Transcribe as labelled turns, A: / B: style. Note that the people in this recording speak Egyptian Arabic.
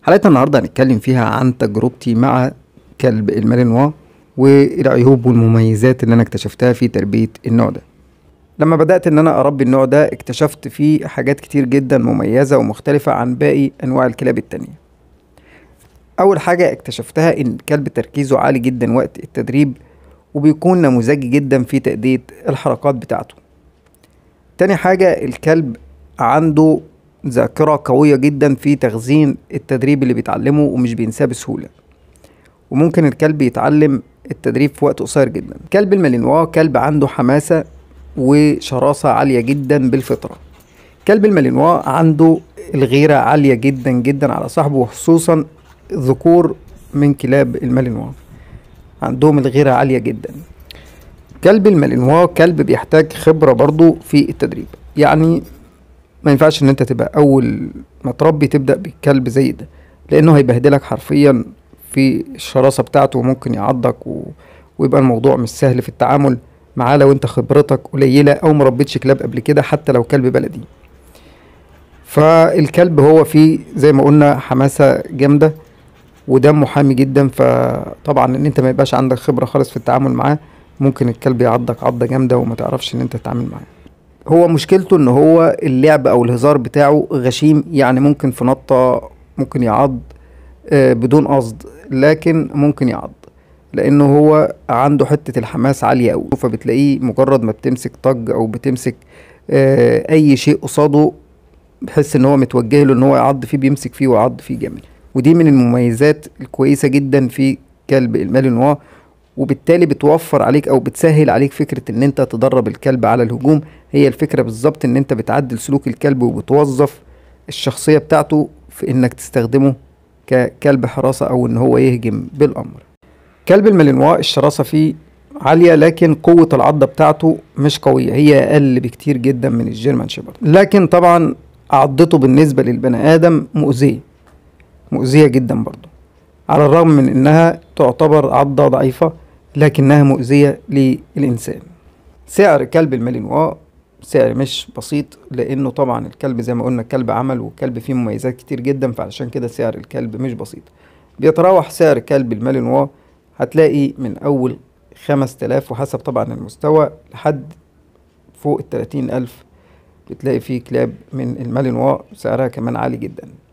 A: حلقتنا النهارده هنتكلم فيها عن تجربتي مع كلب المالينوا والعيوب والمميزات اللي انا اكتشفتها في تربيه النوع ده لما بدات ان انا اربي النوع ده اكتشفت فيه حاجات كتير جدا مميزه ومختلفه عن باقي انواع الكلاب التانية اول حاجه اكتشفتها ان الكلب تركيزه عالي جدا وقت التدريب وبيكون نموذجي جدا في تأدية الحركات بتاعته تاني حاجة الكلب عنده ذاكرة قوية جدا في تخزين التدريب اللي بيتعلمه ومش بينساه بسهولة وممكن الكلب يتعلم التدريب في وقت قصير جدا كلب المالينوا كلب عنده حماسة وشراسة عالية جدا بالفطرة كلب المالينوا عنده الغيرة عالية جدا جدا على صاحبه وخصوصا ذكور من كلاب المالينوا عندهم الغيرة عالية جدا كلب المالينوا كلب بيحتاج خبرة برضو في التدريب يعني ما ينفعش ان انت تبقى اول ما تربي تبدأ بالكلب زي ده لانه هيبهدلك حرفيا في الشراسة بتاعته وممكن يعضك و... ويبقى الموضوع مش سهل في التعامل معاه لو انت خبرتك قليلة او مربيتش كلاب قبل كده حتى لو كلب بلدي فالكلب هو فيه زي ما قلنا حماسة جامدة ودمه حامي جدا فطبعا ان انت ما يبقاش عندك خبرة خالص في التعامل معاه ممكن الكلب يعضك عضة جامدة وما تعرفش ان انت تتعامل معاه هو مشكلته ان هو اللعب او الهزار بتاعه غشيم يعني ممكن في نطة ممكن يعض آه، بدون قصد لكن ممكن يعض لانه هو عنده حتة الحماس عالية قوي فبتلاقيه مجرد ما بتمسك طج او بتمسك آه، اي شيء قصاده بحس ان هو متوجه له ان هو يعض فيه بيمسك فيه ويعض فيه جامد ودي من المميزات الكويسة جدا في كلب المالينوا وبالتالي بتوفر عليك او بتسهل عليك فكرة ان انت تدرب الكلب على الهجوم هي الفكرة بالظبط ان انت بتعدل سلوك الكلب وبتوظف الشخصية بتاعته في انك تستخدمه ككلب حراسة او ان هو يهجم بالامر كلب المالينوا الشراسة فيه عالية لكن قوة العضة بتاعته مش قوية هي أقل بكتير جدا من الجيرمان شيبرد لكن طبعا عضته بالنسبة للبني آدم مؤذية مؤذية جدا برضو على الرغم من انها تعتبر عضة ضعيفة لكنها مؤذية للإنسان سعر كلب المالينوا سعر مش بسيط لأنه طبعا الكلب زي ما قلنا كلب عمل وكلب فيه مميزات كتير جدا فعشان كده سعر الكلب مش بسيط بيتراوح سعر كلب المالينوا هتلاقي من أول خمس تلاف وحسب طبعا المستوى لحد فوق التلاتين ألف بتلاقي فيه كلاب من المالينوا سعرها كمان عالي جدا